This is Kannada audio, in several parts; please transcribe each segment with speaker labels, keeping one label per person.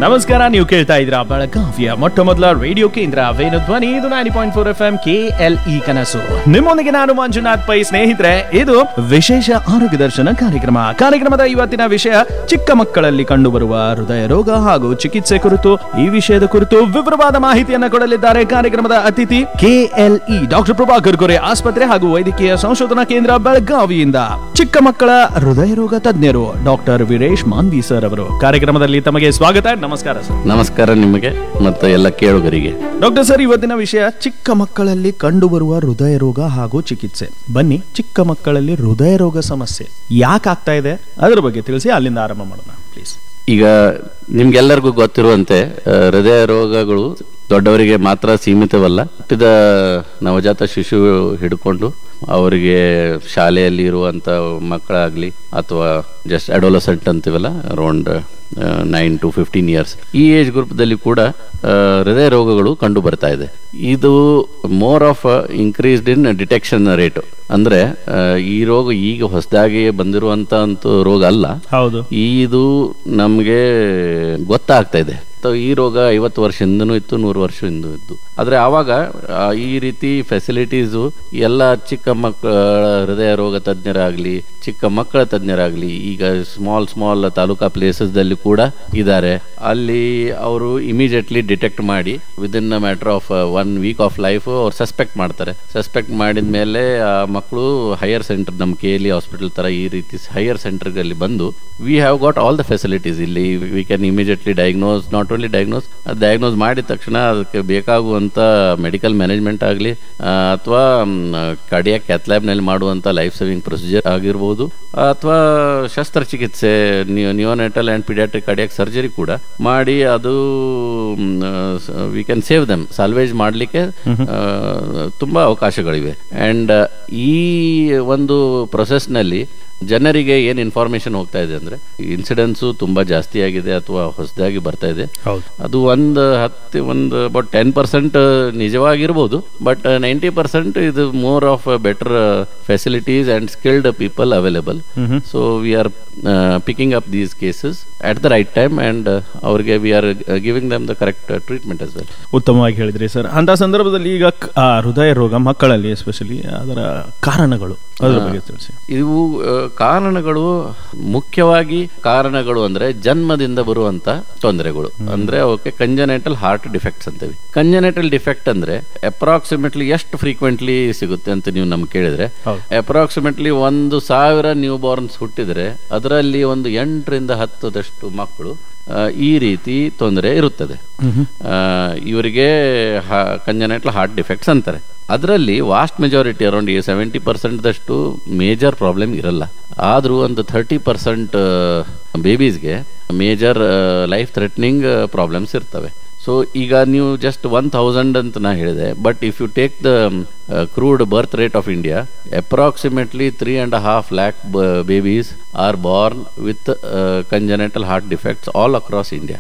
Speaker 1: ನಮಸ್ಕಾರ ನೀವು ಕೇಳ್ತಾ ಇದ್ರ ಬೆಳಗಾವಿಯ ಮೊಟ್ಟ ಮೊದಲ ರೇಡಿಯೋ ಕೇಂದ್ರ ವೇಣು ಧ್ವನಿ ಇದು nine point four F M K L E ಕನಸು ನಿಮ್ಮೊಂದಿಗೆ ನಾನು ಮಂಜುನಾಥ್ ಪೈ ಸ್ನೇಹಿತರೆ ಇದು ವಿಶೇಷ ಆರೋಗ್ಯ ದರ್ಶನ ಕಾರ್ಯಕ್ರಮ ಕಾರ್ಯಕ್ರಮದ ಇವತ್ತಿನ ವಿಷಯ ಚಿಕ್ಕ ಮಕ್ಕಳಲ್ಲಿ ಕಂಡುಬರುವ ಹೃದಯ ರೋಗ ಹಾಗೂ ಚಿಕಿತ್ಸೆ ಕುರಿತು ಈ ವಿಷಯದ ಕುರಿತು ವಿವರವಾದ ಮಾಹಿತಿಯನ್ನ ಕೊಡಲಿದ್ದಾರೆ ಕಾರ್ಯಕ್ರಮದ ಅತಿಥಿ ಕೆಎಲ್ಇ ಡಾಕ್ಟರ್ ಪ್ರಭಾಕರ್ ಗೊರೆ ಆಸ್ಪತ್ರೆ ಹಾಗೂ ವೈದ್ಯಕೀಯ ಸಂಶೋಧನಾ ಕೇಂದ್ರ ಬೆಳಗಾವಿಯಿಂದ ಚಿಕ್ಕ ಮಕ್ಕಳ ಹೃದಯ ರೋಗ ತಜ್ಞರು ಡಾಕ್ಟರ್ ವೀರೇಶ್ ಮಾನ್ವಿ ಸರ್ ಅವರು ಕಾರ್ಯಕ್ರಮದಲ್ಲಿ ತಮಗೆ ಸ್ವಾಗತ ನಮಸ್ಕಾರ ಸರ್
Speaker 2: ನಮಸ್ಕಾರ ನಿಮಗೆ ಮತ್ತು ಎಲ್ಲ ಕೇಳುಗರಿಗೆ
Speaker 1: ಡಾಕ್ಟರ್ ಸರ್ ಇವತ್ತಿನ ವಿಷಯ ಚಿಕ್ಕ ಮಕ್ಕಳಲ್ಲಿ ಕಂಡುಬರುವ ಹೃದಯ ರೋಗ ಹಾಗೂ ಚಿಕಿತ್ಸೆ ಬನ್ನಿ ಚಿಕ್ಕ ಮಕ್ಕಳಲ್ಲಿ ಹೃದಯ ರೋಗ ಸಮಸ್ಯೆ ಯಾಕೆ ಆಗ್ತಾ ಇದೆ ಅದರ ಬಗ್ಗೆ ತಿಳಿಸಿ ಅಲ್ಲಿಂದ ಆರಂಭ ಮಾಡೋಣ ಪ್ಲೀಸ್
Speaker 2: ಈಗ ನಿಮ್ಗೆಲ್ಲರಿಗೂ ಗೊತ್ತಿರುವಂತೆ ಆ, ಹೃದಯ ರೋಗಗಳು ದೊಡ್ಡವರಿಗೆ ಮಾತ್ರ ಸೀಮಿತವಲ್ಲ ಹುಟ್ಟಿದ ನವಜಾತ ಶಿಶು ಹಿಡ್ಕೊಂಡು ಅವರಿಗೆ ಶಾಲೆಯಲ್ಲಿ ಇರುವಂತ ಮಕ್ಕಳಾಗ್ಲಿ ಅಥವಾ ಜಸ್ಟ್ ಅಡೋಲಸೆಂಟ್ ಅಂತೀವಲ್ಲ around nine to fifteen years ಈ ಏಜ್ ಗ್ರೂಪ್ದಲ್ಲಿ ಕೂಡ ಆ, ಹೃದಯ ರೋಗಗಳು ಕಂಡು ಬರ್ತಾ ಇದೆ ಇದು more of increased in detection rate ಅಂದ್ರೆ ಆ, ಈ ರೋಗ ಈಗ ಹೊಸದಾಗಿ ಬಂದಿರುವಂತ ಅಂತೂ ರೋಗ ಅಲ್ಲ
Speaker 1: ಹೌದು
Speaker 2: ಇದು ನಮಗೆ ಗೊತ್ತಾಗ್ತಾ ಇದೆ ಸೊ ಈ ರೋಗ ಐವತ್ತು ವರ್ಷದಿಂದನೂ ಇತ್ತು ನೂರು ವರ್ಷದಿಂದ ಇತ್ತು ಆದ್ರೆ ಆವಾಗ ಆ, ಈ ರೀತಿ ಫೆಸಿಲಿಟೀಸು ಎಲ್ಲ ಚಿಕ್ಕ ಮಕ್ಕಳ ಹೃದಯ ರೋಗ ತಜ್ಞರಾಗ್ಲಿ ಚಿಕ್ಕ ಮಕ್ಕಳ ತಜ್ಞರಾಗ್ಲಿ ಈಗ ಸ್ಮಾಲ್ ಸ್ಮಾಲ್ ತಾಲೂಕಾ ಪ್ಲೇಸಸ್ದಲ್ಲಿ ಕೂಡ ಇದ್ದಾರೆ ಅಲ್ಲಿ ಅವರು ಇಮಿಡಿಯೇಟ್ಲಿ ಡಿಟೆಕ್ಟ್ ಮಾಡಿ within matter of one week of life ಅವ್ರು ಸಸ್ಪೆಕ್ಟ್ ಮಾಡ್ತಾರೆ ಸಸ್ಪೆಕ್ಟ್ ಮಾಡಿದ ಮೇಲೆ ಆ ಮಕ್ಕಳು ಹೈಯರ್ ಸೆಂಟರ್ ನಮ್ಮ ಕೆ ಎಲ್ ಹಾಸ್ಪಿಟಲ್ ತರ ಈ ರೀತಿ ಹೈಯರ್ ಸೆಂಟರ್ಗಳಲ್ಲಿ ಬಂದು we have got all the facilities ಇಲ್ಲಿ we can immediately diagnose not only diagnose diagnose ಮಾಡಿದ ತಕ್ಷಣ ಅದಕ್ಕೆ ಬೇಕಾಗುವಂತ ಮೆಡಿಕಲ್ ಮ್ಯಾನೇಜ್ಮೆಂಟ್ ಆಗಲಿ ಅಥವಾ ಕಾರ್ಡಿಯಾಕ್ ನಲ್ಲಿ ಮಾಡುವಂತ ಲೈಫ್ ಸೇವಿಂಗ್ ಪ್ರೊಸೀಜರ್ ಆಗಿರ್ಬೋದು ಅಥವಾ ಶಸ್ತ್ರಚಿಕಿತ್ಸೆ neonatal and paediatric cardiac surgery ಕೂಡ ಮಾಡಿ ಅದು we can save them salvage ಮಾಡಲಿಕ್ಕೆ ತುಂಬಾ ಅವಕಾಶಗಳಿವೆ ಅಂಡ್ ಈ ಒಂದು ಪ್ರೊಸೆಸ್ನಲ್ಲಿ ಜನರಿಗೆ ಏನ್ ಇನ್ಫಾರ್ಮೇಶನ್ ಹೋಗ್ತಾ ಇದೆ ಅಂದ್ರೆ ಇನ್ಸಿಡೆನ್ಸು ತುಂಬಾ ಜಾಸ್ತಿ ಆಗಿದೆ ಅಥವಾ ಹೊಸದಾಗಿ ಬರ್ತಾ ಇದೆ
Speaker 1: ಹೌದು
Speaker 2: ಅದು ಒಂದು ಹತ್ತು ಒಂದು ಅಬೌಟ್ ಟೆನ್ ಪರ್ಸೆಂಟ್ ನಿಜವಾಗಿರ್ಬೋದು ಬಟ್ ನೈಂಟಿ ಪರ್ಸೆಂಟ್ ಇದು more of better facilities and skilled people available so we are picking up these cases at the right time and ಅವ್ರಿಗೆ we are giving them the correct treatment as well
Speaker 1: ಉತ್ತಮವಾಗಿ ಹೇಳಿದ್ರಿ ಸರ್ ಅಂತ ಸಂದರ್ಭದಲ್ಲಿ ಈಗ ಕ- ಆ, ಹೃದಯ ರೋಗ ಮಕ್ಕಳಲ್ಲಿ ಎಸ್ಪೆಷಲಿ ಅದರ ಕಾರಣಗಳು ಅದರ ಬಗ್ಗೆ ತಿಳಿಸಿ
Speaker 2: ಇವು ಆ, ಕಾರಣಗಳು ಮುಖ್ಯವಾಗಿ ಕಾರಣಗಳು ಅಂದ್ರೆ ಜನ್ಮದಿಂದ ಬರುವಂತ ತೊಂದರೆಗಳು ಅಂದ್ರೆ ಅವಕ್ಕೆ ಕಂಜನೆಟಲ್ ಹಾರ್ಟ್ ಡಿಫೆಕ್ಟ್ಸ್ ಅಂತೀವಿ ಕಂಜನೆಟಲ್ ಡಿಫೆಕ್ಟ್ ಅಂದ್ರೆ ಅಪ್ರಾಕ್ಸಿಮೇಟ್ಲಿ ಎಷ್ಟು ಫ್ರೀಕ್ವೆಂಟ್ಲಿ ಸಿಗುತ್ತೆ ಅಂತ ನೀವು ನಮ್ಗೆ ಕೇಳಿದ್ರೆ
Speaker 1: ಹೌದು.
Speaker 2: ಅಪ್ರಾಕ್ಸಿಮೇಟ್ಲಿ ಒಂದು ಸಾವಿರ ನ್ಯೂ ಬಾರ್ನ್ಸ್ ಹುಟ್ಟಿದ್ರೆ ಅದರಲ್ಲಿ ಒಂದು ಎಂಟರಿಂದ ಹತ್ತದಷ್ಟು ಮಕ್ಕಳು ಆ, ಈ ರೀತಿ ತೊಂದರೆ ಇರುತ್ತದೆ ಆ, ಇವರಿಗೆ ಕಂಜನೆಟಲ್ ಹಾರ್ಟ್ ಡಿಫೆಕ್ಟ್ಸ್ ಅಂತಾರೆ ಅದರಲ್ಲಿ vast majority around seventy percent ದಷ್ಟು ಮೇಜರ್ ಪ್ರಾಬ್ಲಮ್ ಇರಲ್ಲ ಆದ್ರೂ ಒಂದು ಥರ್ಟಿ ಪರ್ಸೆಂಟ್ ಬೇಬೀಸ್ಗೆ ಮೇಜರ್ ಲೈಫ್ ಥ್ರೆಟ್ನಿಂಗ್ ಪ್ರಾಬ್ಲಮ್ಸ್ ಇರ್ತವೆ ಸೊ ಈಗ ನೀವು ಜಸ್ಟ್ ಒನ್ ಥೌಸಂಡ್ ಅಂತ ನಾ ಹೇಳಿದೆ but if you take the crude birth rate of India approximately three and half lakh babies are born with congenital heart defects all across India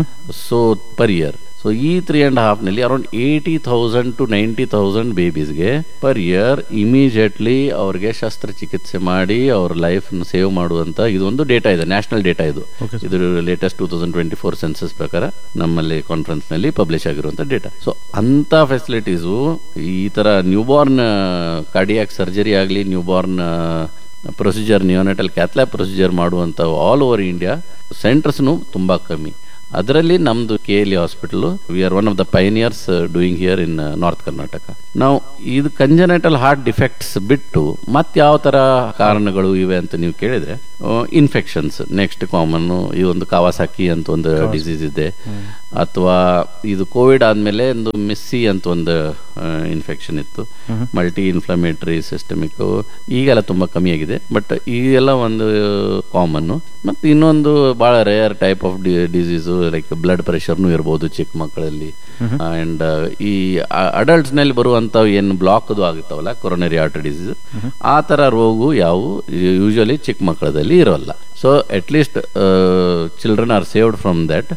Speaker 2: so per year so ಈ ತ್ರೀ ಅಂಡ್ ಹಾಫ್ ನಲ್ಲಿ around eighty thousand to ninety thousand ಬೇಬೀಸ್ಗೆ ಪರ್ ಇಯರ್ ಇಮಿಡಿಯೇಟ್ಲಿ ಅವ್ರಿಗೆ ಶಸ್ತ್ರಚಿಕಿತ್ಸೆ ಮಾಡಿ ಅವ್ರ ಲೈಫ್ ಸೇವ್ ಮಾಡುವಂತ ಇದೊಂದು ಡೇಟಾ ಇದೆ ನ್ಯಾಷನಲ್ ಡೇಟಾ ಇದು
Speaker 1: Okay,
Speaker 2: ಇದು latest two thousand twenty four census ಪ್ರಕಾರ ನಮ್ಮಲ್ಲಿ ಕಾನ್ಫರೆನ್ಸ್ ನಲ್ಲಿ ಪಬ್ಲಿಷ್ ಆಗಿರುವಂತ ಡೇಟಾ ಸೊ ಅಂತ ಫೆಸಿಲಿಟೀಸು ಈ ತರ ನ್ಯೂಬಾರ್ನ್ ಕಾರ್ಡಿಯಾಕ್ ಸರ್ಜರಿ ಆಗಲಿ newborn procedure neonatal cath lab procedure ಮಾಡುವಂತ ಆಲ್ ಓವರ್ ಇಂಡಿಯಾ ಸೆಂಟರ್ಸ್ನು ತುಂಬಾ ಕಮ್ಮಿ ಅದರಲ್ಲಿ ನಮ್ದು K L hospital we are one of the pioneers doing here in North Karnataka ನಾವು ಇದು ಕಂಜನೆಟಲ್ ಹಾರ್ಟ್ ಡಿಫೆಕ್ಟ್ಸ್ ಬಿಟ್ಟು ಮತ್ತೆ ಯಾವ ತರ ಕಾರಣಗಳು ಇವೆ ಅಂತ ನೀವು ಕೇಳಿದ್ರೆ ಇನ್ಫೆಕ್ಷನ್ಸ್ ನೆಕ್ಸ್ಟ್ ಕಾಮನ್ ಈ ಒಂದು ಕಾವಾಸಾಕಿ ಅಂತ ಒಂದು ಡಿಸೀಸ್ ಇದೆ ಅಥವಾ ಇದು ಕೋವಿಡ್ ಆದ್ಮೇಲೆ ಒಂದು ಮಿಸ್ಸಿ ಅಂತ ಒಂದು ಇನ್ಫೆಕ್ಷನ್ ಇತ್ತು ಮಲ್ಟಿ ಇನ್ಫ್ಲಮೇಟರಿ ಸಿಸ್ಟಮಿಕ್ ಈಗೆಲ್ಲ ತುಂಬಾ ಕಮ್ಮಿ ಆಗಿದೆ ಬಟ್ ಈಗೆಲ್ಲ ಒಂದು ಕಾಮನ್ ಮತ್ತೆ ಇನ್ನೊಂದು ಬಹಳ rare type of disease like blood ಪ್ರೆಷರ್ನು ಇರ್ಬೋದು ಚಿಕ್ಕ ಮಕ್ಕಳಲ್ಲಿ ಅಂಡ್ ಈ ಅಡಲ್ಟ್ಸ್ ನಲ್ಲಿ ಬರುವಂತ ಏನು ಬ್ಲಾಕ್ ಅದು ಆಗುತ್ತವಲ್ಲ ಕೊರೋನರಿ ಆರ್ಟರ್ ಡಿಸೀಸ್ ಆ ತರ ರೋಗವು ಯಾವು ಯೂಶಲಿ ಚಿಕ್ಕ ಮಕ್ಕಳದಲ್ಲಿ ಇರೋಲ್ಲ so at least children are saved from that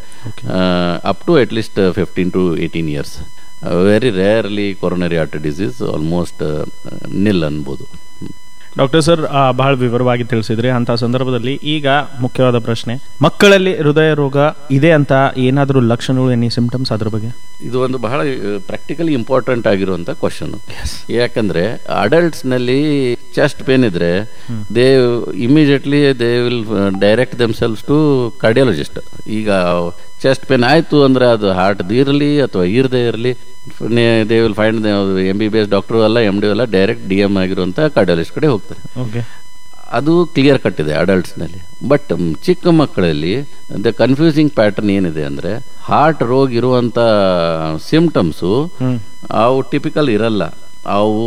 Speaker 2: up to at least fifteen to eighteen years very rarely coronary artery disease almost nil ಅನ್ಬೋದು
Speaker 1: ಡಾಕ್ಟರ್ ಸರ್ ಆ, ಬಹಳ ವಿವರವಾಗಿ ತಿಳಿಸಿದ್ರಿ ಅಂತ ಸಂದರ್ಭದಲ್ಲಿ ಈಗ ಮುಖ್ಯವಾದ ಪ್ರಶ್ನೆ ಮಕ್ಕಳಲ್ಲಿ ಹೃದಯ ರೋಗ ಇದೆ ಅಂತ ಏನಾದರೂ ಲಕ್ಷಣಗಳು ಎನಿ ಸಿಂಪ್ಟಮ್ಸ್ ಅದ್ರ ಬಗ್ಗೆ
Speaker 2: ಇದು ಒಂದು ಬಹಳ ಪ್ರಾಕ್ಟಿಕಲಿ ಇಂಪಾರ್ಟೆಂಟ್ ಆಗಿರುವಂತ ಕ್ವಶನ್ ಯಾಕಂದ್ರೆ ಅಡಲ್ಟ್ಸ್ ನಲ್ಲಿ ಚೆಸ್ಟ್ ಪೇನ್ ಇದ್ರೆ they immediately they will direct themselves to cardiologist ಈಗ ಚೆಸ್ಟ್ ಪೇನ್ ಆಯ್ತು ಅಂದ್ರೆ ಅದು ಹಾರ್ಟ್ ಇರಲಿ ಅಥವಾ ಇರದೇ ಇರಲಿ they will find M B B S doctor ಅಲ್ಲ ಎಂ ಡಿ ಅಲ್ಲ ಡೈರೆಕ್ಟ್ ಡಿ ಎಂ ಆಗಿರುವಂತ ಕಾರ್ಡಿಯಾಲಜಿಸ್ಟ್ ಕಡೆ ಹೋಗ್ತಾರೆ
Speaker 1: ಓಕೆ
Speaker 2: ಅದು ಕ್ಲಿಯರ್ ಕಟ್ ಇದೆ ಅಡಲ್ಟ್ಸ್ನಲ್ಲಿ ಬಟ್ ಚಿಕ್ಕ ಮಕ್ಕಳಲ್ಲಿ ದ ಕನ್ಫ್ಯೂಸಿಂಗ್ ಪ್ಯಾಟರ್ನ್ ಏನಿದೆ ಅಂದ್ರೆ ಹಾರ್ಟ್ ರೋಗ ಇರುವಂತ ಸಿಂಪ್ಟಮ್ಸು ಅವು ಟಿಪಿಕಲ್ ಇರಲ್ಲ ಅವು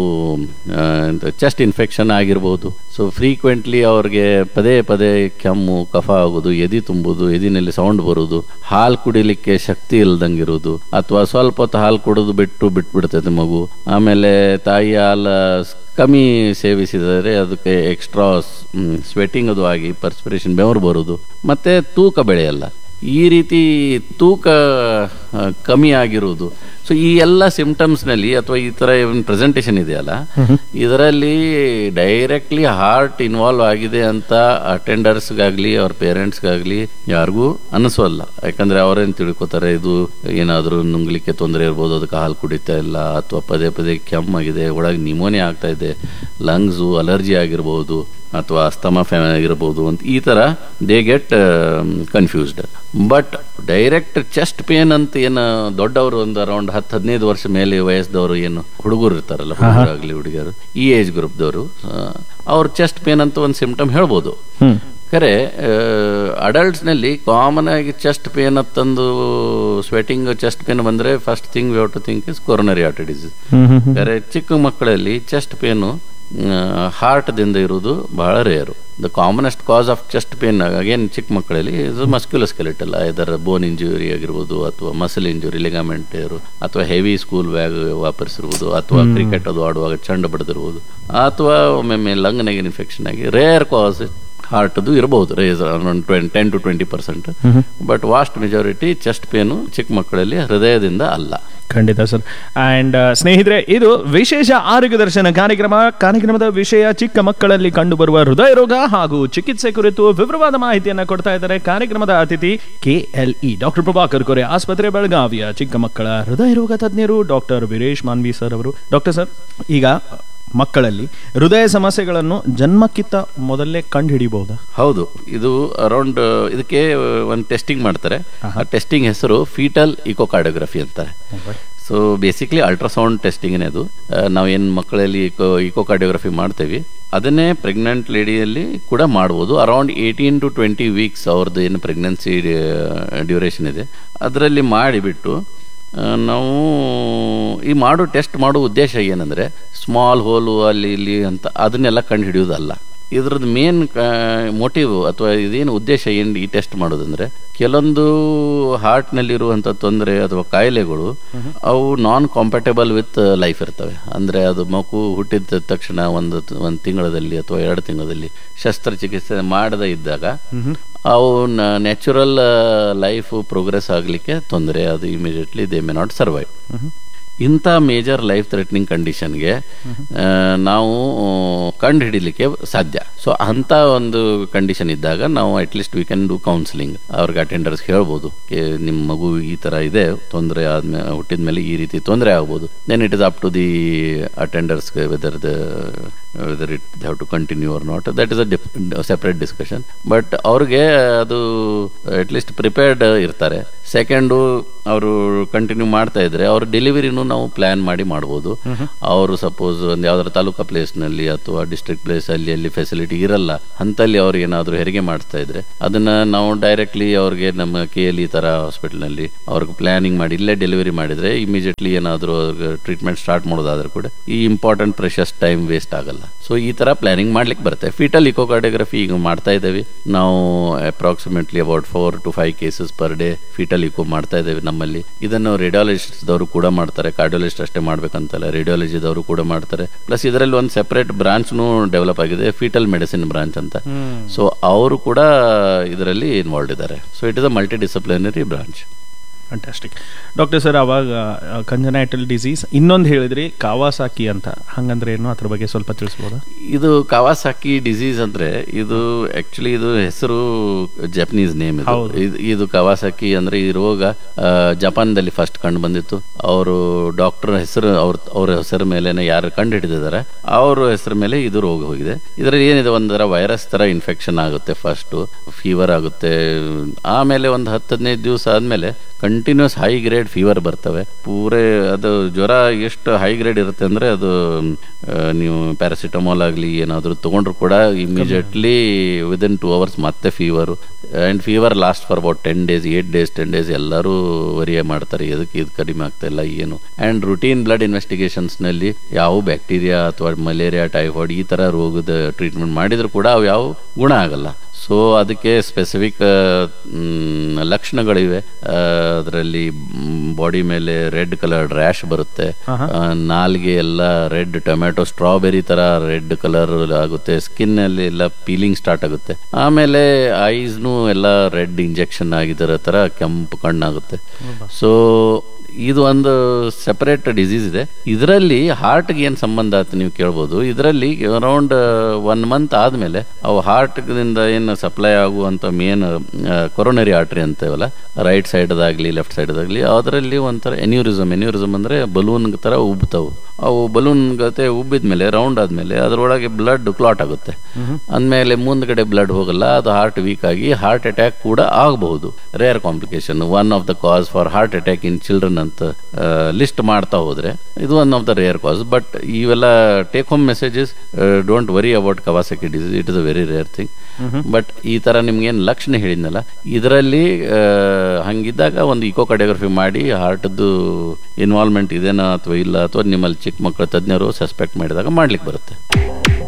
Speaker 2: ಚೆಸ್ಟ್ ಇನ್ಫೆಕ್ಷನ್ ಆಗಿರ್ಬೋದು ಸೊ ಫ್ರೀಕ್ವೆಂಟ್ಲಿ ಅವ್ರಿಗೆ ಪದೇ ಪದೇ ಕೆಮ್ಮು ಕಫ ಆಗೋದು ಎದಿ ತುಂಬುದು ಎದಿನಲ್ಲಿ ಸೌಂಡ್ ಬರುದು ಹಾಲು ಕುಡಿಲಿಕ್ಕೆ ಶಕ್ತಿ ಇಲ್ದಂಗಿರೋದು ಅಥವಾ ಸ್ವಲ್ಪ ಹೊತ್ತು ಹಾಲು ಕುಡಿದು ಬಿಟ್ಟು ಬಿಟ್ಬಿಡ್ತೈತೆ ಮಗು ಆಮೇಲೆ ತಾಯಿ ಹಾಲು ಕಮ್ಮಿ ಸೇವಿಸಿದರೆ ಅದಕ್ಕೆ ಎಕ್ಸ್ಟ್ರಾ ಸ್ವೆಟಿಂಗ್ ಅದು ಆಗಿ ಪರ್ಸ್ಪಿರೇಷನ್ ಬೆವರು ಬರುದು ಮತ್ತೆ ತೂಕ ಬೆಳೆಯಲ್ಲ ಈ ರೀತಿ ತೂಕ ಆ, ಕಮ್ಮಿ ಆಗಿರುವುದು ಸೊ ಈ ಎಲ್ಲ ಸಿಂಪ್ಟಮ್ಸ್ ನಲ್ಲಿ ಅಥವಾ ಈ ತರ ಪ್ರೆಸೆಂಟೇಷನ್ ಇದೆಯಲ್ಲ ಇದರಲ್ಲಿ ಡೈರೆಕ್ಟ್ಲಿ ಹಾರ್ಟ್ ಇನ್ವಾಲ್ವ್ ಆಗಿದೆ ಅಂತ ಅಟೆಂಡರ್ಸ್ಗಾಗ್ಲಿ ಅವ್ರ ಪೇರೆಂಟ್ಸ್ಗಾಗ್ಲಿ ಯಾರಿಗೂ ಅನಿಸೋಲ್ಲ ಯಾಕಂದ್ರೆ ಅವರೇನ್ ತಿಳ್ಕೊತಾರೆ ಇದು ಏನಾದರೂ ನುಂಗ್ಲಿಕ್ಕೆ ತೊಂದರೆ ಇರ್ಬೋದು ಅದಕ್ಕೆ ಹಾಲು ಕುಡಿತಾ ಇಲ್ಲ ಅಥವಾ ಪದೇ ಪದೇ ಕೆಮ್ಮಾಗಿದೆ ಒಳಗೆ ನಿಮೋನಿಯಾ ಆಗ್ತಾ ಇದೆ ಲಂಗ್ಸು ಅಲರ್ಜಿ ಆಗಿರ್ಬೋದು ಅಥವಾ ಅಸ್ತಮಾ ಫ್ಯಾ ಇರ್ಬೋದು ಅಂತ ಈ ತರ they get confused but direct chest pain ಅಂತ ಏನು ದೊಡ್ಡವರು ಒಂದು ಅರೌಂಡ್ ಹತ್ತು ಹದಿನೈದು ವರ್ಷ ಮೇಲೆ ವಯಸ್ಸದವರು ಏನು ಹುಡುಗರು ಇರ್ತಾರಲ್ಲ ಹುಡುಗರಾಗ್ಲಿ ಹುಡುಗಿಯರು ಈ ಏಜ್ ಗ್ರೂಪ್ದವರು ಅವ್ರ ಚೆಸ್ಟ್ ಪೇನ್ ಅಂತ ಒಂದು ಸಿಂಪ್ಟಮ್ ಹೇಳ್ಬೋದು
Speaker 1: ಹ್ಮ್
Speaker 2: ಖರೆ ಅಡಲ್ಟ್ಸ್ ನಲ್ಲಿ ಕಾಮನ್ ಆಗಿ ಚೆಸ್ಟ್ ಪೇನ್ ಅಂತಂದು ಸ್ವೆಟಿಂಗ್ ಚೆಸ್ಟ್ ಪೇನ್ ಬಂದ್ರೆ first thing we have to think is coronary artery disease
Speaker 1: hmm hmm hmm
Speaker 2: ಬೇರೆ ಚಿಕ್ಕ ಮಕ್ಕಳಲ್ಲಿ ಚೆಸ್ಟ್ ಪೇನು ಹಾರ್ಟ್ ದಿಂದ ಇರುವುದು ಬಹಳ rare the commonest cause of chest pain again ಚಿಕ್ಕ ಮಕ್ಕಳಲ್ಲಿ ಇದು ಮಸ್ಕ್ಯುಲಸ್ಕೆಲೆಟಲ್ ಇದರ ಬೋನ್ ಇಂಜುರಿ ಆಗಿರ್ಬೋದು ಅಥವಾ ಮಸಲ್ ಇಂಜುರಿ ಲಿಗಾಮೆಂಟ್ ಇರು ಅಥವಾ ಹೆವಿ ಸ್ಕೂಲ್ ಬ್ಯಾಗ್ ವಾಪರಿಸಿರ್ಬೋದು ಅಥವಾ ಕ್ರಿಕೆಟ್ ಅದು ಆಡುವಾಗ ಚಂಡ ಬಡ್ದಿರ್ಬೋದು ಅಥವಾ ಒಮ್ಮೊಮ್ಮೆ ಲಂಗ್ನಾಗ ಇನ್ಫೆಕ್ಷನ್ ಆಗಿ ರೇರ್ ಕಾಸ್ ಹಾರ್ಟ್ದು ಇರಬಹುದು race ten to twenty percent but vast majority chest pain ಚಿಕ್ಕ ಮಕ್ಕಳಲ್ಲಿ ಹೃದಯದಿಂದ ಅಲ್ಲ
Speaker 1: ಖಂಡಿತ ಸರ್ ಅಂಡ್ ಸ್ನೇಹಿತರೆ ಇದು ವಿಶೇಷ ಆರೋಗ್ಯ ದರ್ಶನ ಕಾರ್ಯಕ್ರಮ ಕಾರ್ಯಕ್ರಮದ ವಿಷಯ ಚಿಕ್ಕ ಮಕ್ಕಳಲ್ಲಿ ಕಂಡುಬರುವ ಹೃದಯ ರೋಗ ಹಾಗೂ ಚಿಕಿತ್ಸೆ ಕುರಿತು ವಿವರವಾದ ಮಾಹಿತಿಯನ್ನ ಕೊಡ್ತಾ ಇದ್ದಾರೆ ಕಾರ್ಯಕ್ರಮದ ಅತಿಥಿ ಕೆಎಲ್ಇ ಡಾಕ್ಟರ್ ಪ್ರಭಾಕರ್ ಕೊರೆ ಆಸ್ಪತ್ರೆ ಬೆಳಗಾವಿಯ ಚಿಕ್ಕ ಮಕ್ಕಳ ಹೃದಯ ರೋಗ ತಜ್ಞರು ಡಾಕ್ಟರ್ ವೀರೇಶ್ ಮಾನ್ವಿ ಸರ್ ಅವರು ಡಾಕ್ಟರ್ ಸರ್ ಈಗ ಮಕ್ಕಳಲ್ಲಿ ಹೃದಯ ಸಮಸ್ಯೆಗಳನ್ನು ಜನ್ಮಕ್ಕಿಂತ ಮೊದಲೇ ಕಂಡು ಹಿಡಿಬಹುದಾ
Speaker 2: ಹೌದು ಇದು ಅರೌಂಡ್ ಇದಕ್ಕೆ ಒಂದು ಟೆಸ್ಟಿಂಗ್ ಮಾಡ್ತಾರೆ ಆ ಟೆಸ್ಟಿಂಗ್ ಹೆಸರು ಫೀಟಲ್ ಇಕೋಕಾರ್ಡಿಯೋಗ್ರಫಿ ಅಂತಾರೆ ಸೊ ಬೇಸಿಕ್ಲಿ ಅಲ್ಟ್ರಾಸೌಂಡ್ ಟೆಸ್ಟಿಂಗ್ ಅದು ನಾವು ಏನು ಮಕ್ಕಳಲ್ಲಿ ಇಕೋ ಇಕೋಕಾರ್ಡಿಯೋಗ್ರಫಿ ಮಾಡ್ತೇವೆ ಅದನ್ನೇ ಪ್ರೆಗ್ನೆಂಟ್ ಲೇಡಿಯಲ್ಲಿ ಕೂಡ ಮಾಡ್ಬೋದು around eighteen to twenty weeks ಅವ್ರದ್ದು ಏನು ಪ್ರೆಗ್ನೆನ್ಸಿ ಡ್ಯೂರೇಷನ್ ಇದೆ ಅದರಲ್ಲಿ ಮಾಡಿಬಿಟ್ಟು ಆ, ನಾವು ಈ ಮಾಡೋ ಟೆಸ್ಟ್ ಮಾಡೋ ಉದ್ದೇಶ ಏನಂದ್ರೆ ಸ್ಮಾಲ್ ಹೋಲು ಅಲ್ಲಿ ಇಲ್ಲಿ ಅಂತ ಅದನ್ನೆಲ್ಲ ಕಂಡು ಹಿಡಿಯೋದಲ್ಲ ಇದ್ರದ್ದು ಮೇನ್ ಮೋಟಿವ್ ಅಥವಾ ಇದೇನು ಉದ್ದೇಶ ಏನು ಈ ಟೆಸ್ಟ್ ಮಾಡೋದಂದ್ರೆ ಕೆಲವೊಂದು ಹಾರ್ಟ್ನಲ್ಲಿರುವಂಥ ತೊಂದರೆ ಅಥವಾ ಕಾಯಿಲೆಗಳು ಅವು ನಾನ್ ಕಾಂಪ್ಯಾಟಬಲ್ ವಿತ್ ಲೈಫ್ ಇರ್ತವೆ ಅಂದ್ರೆ ಅದು ಮಗು ಹುಟ್ಟಿದ ತಕ್ಷಣ ಒಂದು ಒಂದು ತಿಂಗಳಲ್ಲಿ ಅಥವಾ ಎರಡು ತಿಂಗಳಲ್ಲಿ ಶಸ್ತ್ರಚಿಕಿತ್ಸೆ ಮಾಡದೇ ಇದ್ದಾಗ ಅವು ನ್ಯಾಚುರಲ್ ಲೈಫ್ ಪ್ರೋಗ್ರೆಸ್ ಆಗಲಿಕ್ಕೆ ತೊಂದರೆ ಅದು immediately they may not survive ಇಂಥ ಮೇಜರ್ ಲೈಫ್ ಥ್ರೆಟ್ನಿಂಗ್ ಕಂಡೀಷನ್ಗೆ ನಾವು ಕಂಡು ಹಿಡಿಲಿಕ್ಕೆ ಸಾಧ್ಯ ಸೊ ಅಂತ ಒಂದು ಕಂಡೀಷನ್ ಇದ್ದಾಗ ನಾವು at least we can do counselling ಅವ್ರಿಗೆ ಅಟೆಂಡರ್ಸ್ ಹೇಳ್ಬೋದು ಕೆ ನಿಮ್ಮ ಮಗು ಈ ತರ ಇದೆ ತೊಂದರೆ ಆದ್ಮೇಲೆ ಹುಟ್ಟಿದ ಮೇಲೆ ಈ ರೀತಿ ತೊಂದರೆ ಆಗ್ಬೋದು then it is up to the attenders whether the whether it have to continue or not that is a separate discussion but ಅವ್ರಿಗೆ ಅದು ಅಟ್ಲೀಸ್ಟ್ ಪ್ರಿಪೇರ್ಡ್ ಇರ್ತಾರೆ ಸೆಕೆಂಡು ಅವರು ಕಂಟಿನ್ಯೂ ಮಾಡ್ತಾ ಇದ್ರೆ ಅವ್ರ ಡೆಲಿವರಿನೂ ನಾವು ಪ್ಲಾನ್ ಮಾಡಿ ಮಾಡ್ಬೋದು ಅವರು ಸಪೋಸ್ ಒಂದು ಯಾವ್ದಾರ ತಾಲೂಕಾ ಪ್ಲೇಸ್ ನಲ್ಲಿ ಅಥವಾ ಡಿಸ್ಟ್ರಿಕ್ಟ್ ಪ್ಲೇಸ್ ಅಲ್ಲಿ ಅಲ್ಲಿ ಫೆಸಿಲಿಟಿ ಇರಲ್ಲ ಅಂತಲ್ಲಿ ಅವ್ರಿಗೆ ಏನಾದ್ರು ಹೆರಿಗೆ ಮಾಡ್ತಾ ಇದ್ರೆ ಅದನ್ನ ನಾವು ಡೈರೆಕ್ಟ್ಲಿ ಅವ್ರಿಗೆ ನಮ್ಮ ಕೆ ಎಲ್ ಈ ತರ ಹಾಸ್ಪಿಟಲ್ ನಲ್ಲಿ ಅವ್ರಿಗೆ ಪ್ಲಾನಿಂಗ್ ಮಾಡಿ ಇಲ್ಲೇ ಡೆಲಿವರಿ ಮಾಡಿದ್ರೆ ಇಮಿಡಿಯೇಟ್ಲಿ ಏನಾದ್ರು ಅವ್ರಿಗೆ ಟ್ರೀಟ್ಮೆಂಟ್ ಸ್ಟಾರ್ಟ್ ಮಾಡೋದಾದ್ರೆ ಕೂಡ ಈ ಇಂಪಾರ್ಟೆಂಟ್ ಪ್ರೆಷಸ್ ಟೈಮ್ ವೇಸ್ಟ್ ಆಗಲ್ಲ ಸೊ ಈ ತರ ಪ್ಲಾನಿಂಗ್ ಮಾಡ್ಲಿಕ್ಕೆ ಬರುತ್ತೆ ಫೀಟಲ್ ಇಕೋಕಾರ್ಡಿಯೋಗ್ರಫಿ ಈಗ ಮಾಡ್ತಾ ಇದ್ದೇವೆ ನಾವು approximately about four to five cases per day fetal echo ಮಾಡ್ತಾ ಇದ್ದೇವೆ ನಮ್ಮಲ್ಲಿ ಇದನ್ನು ರೇಡಿಯಾಲಜಿಸ್ಟ್ ದವರು ಕೂಡ ಮಾಡ್ತಾರೆ ಕಾರ್ಡಿಯಾಲಜಿಸ್ಟ್ ಅಷ್ಟೇ ಮಾಡ್ಬೇಕಂತಲ್ಲ ರೇಡಿಯಾಲಜಿದವರು ಕೂಡ ಮಾಡ್ತಾರೆ ಪ್ಲಸ್ ಇದರಲ್ಲಿ ಒಂದು ಸೆಪರೇಟ್ ಬ್ರಾಂಚ್ನು ಡೆವಲಪ್ ಆಗಿದೆ ಫೀಟಲ್ ಮೆಡಿಸಿನ್ ಬ್ರಾಂಚ್ ಅಂತ ಸೊ ಅವರು ಕೂಡ ಇದರಲ್ಲಿ ಇನ್ವಾಲ್ವ್ ಇದ್ದಾರೆ so it is a multidisciplinary branch
Speaker 1: fantastic doctor sir ಅವಾಗ ಕಂಜನೈಟಲ್ ಡಿಸೀಸ್ ಇನ್ನೊಂದು ಹೇಳಿದ್ರಿ ಕಾವಾಸಾಕಿ ಅಂತ ಹಂಗಂದ್ರೆ ಏನು ಅದ್ರ ಬಗ್ಗೆ ಸ್ವಲ್ಪ ತಿಳಿಸ್ಬೋದಾ
Speaker 2: ಇದು ಕಾವಾಸಾಕಿ ಡಿಸೀಸ್ ಅಂದ್ರೆ ಇದು ಆಕ್ಚುಲಿ ಇದು ಹೆಸರು ಜಪನೀಸ್ ನೇಮ್ ಇದು
Speaker 1: ಹೌದು.
Speaker 2: ಇದು- ಇದು ಕಾವಾಸಾಕಿ ಅಂದ್ರೆ ಈ ರೋಗ ಆ, ಜಪಾನ್ದಲ್ಲಿ ಫಸ್ಟ್ ಕಂಡು ಬಂದಿತ್ತು ಅವರು ಡಾಕ್ಟರ್ ಹೆಸರು ಅವ್ರ ಅವ್ರ ಹೆಸರು ಮೇಲೆನೆ ಯಾರು ಕಂಡು ಹಿಡಿದಿದ್ದಾರೆ ಅವ್ರ ಹೆಸರು ಮೇಲೆ ಇದು ರೋಗ ಹೋಗಿದೆ ಇದರಲ್ಲಿ ಏನಿದೆ ಒಂದರ ವೈರಸ್ ತರ ಇನ್ಫೆಕ್ಷನ್ ಆಗುತ್ತೆ ಫಸ್ಟ್ ಫೀವರ್ ಆಗುತ್ತೆ ಆಮೇಲೆ ಒಂದು ಹತ್ತು ಹದಿನೈದು ದಿವಸ ಆದ್ಮೇಲೆ ಕಂಟಿನ್ಯೂಸ್ ಹೈ ಗ್ರೇಡ್ ಫೀವರ್ ಬರ್ತವೆ ಪೂರೇ ಅದು ಜ್ವರ ಎಷ್ಟು ಹೈ ಗ್ರೇಡ್ ಇರುತ್ತೆ ಅಂದ್ರೆ ಅದು ಆ, ನೀವು ಪ್ಯಾರಾಸಿಟಮಾಲ್ ಆಗಲಿ ಏನಾದರೂ ತಗೊಂಡ್ರು ಕೂಡ ಇಮಿಡಿಯೇಟ್ಲಿ ವಿದಿನ್ ಟೂ ಅವರ್ಸ್ ಮತ್ತೆ fever and fever last for about ten days eight days ten days ಎಲ್ಲರೂ ವರಿಯ ಮಾಡ್ತಾರೆ ಎದಕ್ಕೆ ಇದು ಕಡಿಮೆ ಆಗ್ತಾ ಇಲ್ಲ ಏನು ಆ್ಯಂಡ್ ರುಟೀನ್ ಬ್ಲಡ್ ಇನ್ವೆಸ್ಟಿಗೇಷನ್ಸ್ನಲ್ಲಿ ಯಾವ ಬ್ಯಾಕ್ಟೀರಿಯಾ ಅಥವಾ ಮಲೇರಿಯಾ ಟೈಫಾಯ್ಡ್ ಈ ಥರ ರೋಗದ ಟ್ರೀಟ್ಮೆಂಟ್ ಮಾಡಿದ್ರು ಕೂಡ ಅವು ಯಾವ ಗುಣ ಆಗಲ್ಲ ಸೊ ಅದಕ್ಕೆ ಸ್ಪೆಸಿಫಿಕ್ ಲಕ್ಷಣಗಳಿವೆ ಅದರಲ್ಲಿ ಬಾಡಿ ಮೇಲೆ ರೆಡ್ ಕಲರ್ ರ್ಯಾಶ್ ಬರುತ್ತೆ ಆ, ನಾಲ್ಗೆ ಎಲ್ಲ ರೆಡ್ ಟೊಮ್ಯಾಟೊ ಸ್ಟ್ರಾಬೆರಿ ತರ ರೆಡ್ ಕಲರ್ ಆಗುತ್ತೆ ಸ್ಕಿನ್ ಅಲ್ಲಿ ಎಲ್ಲ ಪೀಲಿಂಗ್ ಸ್ಟಾರ್ಟ್ ಆಗುತ್ತೆ ಆಮೇಲೆ ಐಸ್ನು ಎಲ್ಲ ರೆಡ್ ಇಂಜೆಕ್ಷನ್ ಆಗಿದರ ತರ ಕೆಂಪು ಕಣ್ಣಾಗುತ್ತೆ ಸೊ ಇದು ಒಂದು ಸೆಪರೇಟ್ ಡಿಸೀಸ್ ಇದೆ ಇದರಲ್ಲಿ ಹಾರ್ಟ್ಗೆ ಏನು ಸಂಬಂಧ ಆಯ್ತು ನೀವು ಕೇಳ್ಬೋದು ಇದರಲ್ಲಿ ಅರೌಂಡ್ ಒನ್ ಮಂತ್ ಆದಮೇಲೆ ಅವು ಹಾರ್ಟ್ನಿಂದ ಏನು ಸಪ್ಲೈ ಆಗುವಂಥ ಮೇನ್ ಕೊರೋನರಿ ಆರ್ಟ್ರಿ ಅಂತೇವಲ್ಲ ರೈಟ್ ಸೈಡ್ದಾಗಲಿ ಲೆಫ್ಟ್ ಸೈಡ್ದಾಗಲಿ ಅದರಲ್ಲಿ ಒಂಥರ ಎನ್ಯೂರಿಸಮ್ ಎನ್ಯೂರಿಸಮ್ ಅಂದರೆ ಬಲೂನ್ ಥರ ಉಬ್ತಾವು ಅವು ಬಲೂನ್ ಗತೆ ಉಬ್ಬಿದ್ಮೇಲೆ ರೌಂಡ್ ಆದ್ಮೇಲೆ ಅದರೊಳಗೆ ಬ್ಲಡ್ ಕ್ಲಾಟ್ ಆಗುತ್ತೆ ಅಂದಮೇಲೆ ಮುಂದ್ಗಡೆ ಬ್ಲಡ್ ಹೋಗಲ್ಲ ಅದು ಹಾರ್ಟ್ ವೀಕ್ ಆಗಿ ಹಾರ್ಟ್ ಅಟ್ಯಾಕ್ ಕೂಡ ಆಗಬಹುದು rare complication one of the cause for heart attack in children ಅಂತ ಲಿಸ್ಟ್ ಮಾಡ್ತಾ ಹೋದ್ರೆ ಇದು one of the rare cause but ಇವೆಲ್ಲ take home messages don't worry about Kawasaki disease it is a very rare thing but ಈ ತರ ನಿಮ್ಗೇನು ಲಕ್ಷಣ ಹೇಳಿದ್ನಲ್ಲ ಇದರಲ್ಲಿ ಹಂಗಿದ್ದಾಗ ಒಂದು ಇಕೋ ಕಾರ್ಡಿಯೋಗ್ರಫಿ ಮಾಡಿ ಹಾರ್ಟ್ದು ಇನ್ವಾಲ್ವ್ಮೆಂಟ್ ಇದೆನಾ ಅಥವಾ ಇಲ್ಲ ಅಥವಾ ನಿಮ್ಮಲ್ಲಿ ಚಿಕ್ಕ ಮಕ್ಕಳ ತಜ್ಞರು ಸಸ್ಪೆಕ್ಟ್ ಮಾಡಿದಾಗ ಮಾಡ್ಲಿಕ್ಕೆ ಬರುತ್ತೆ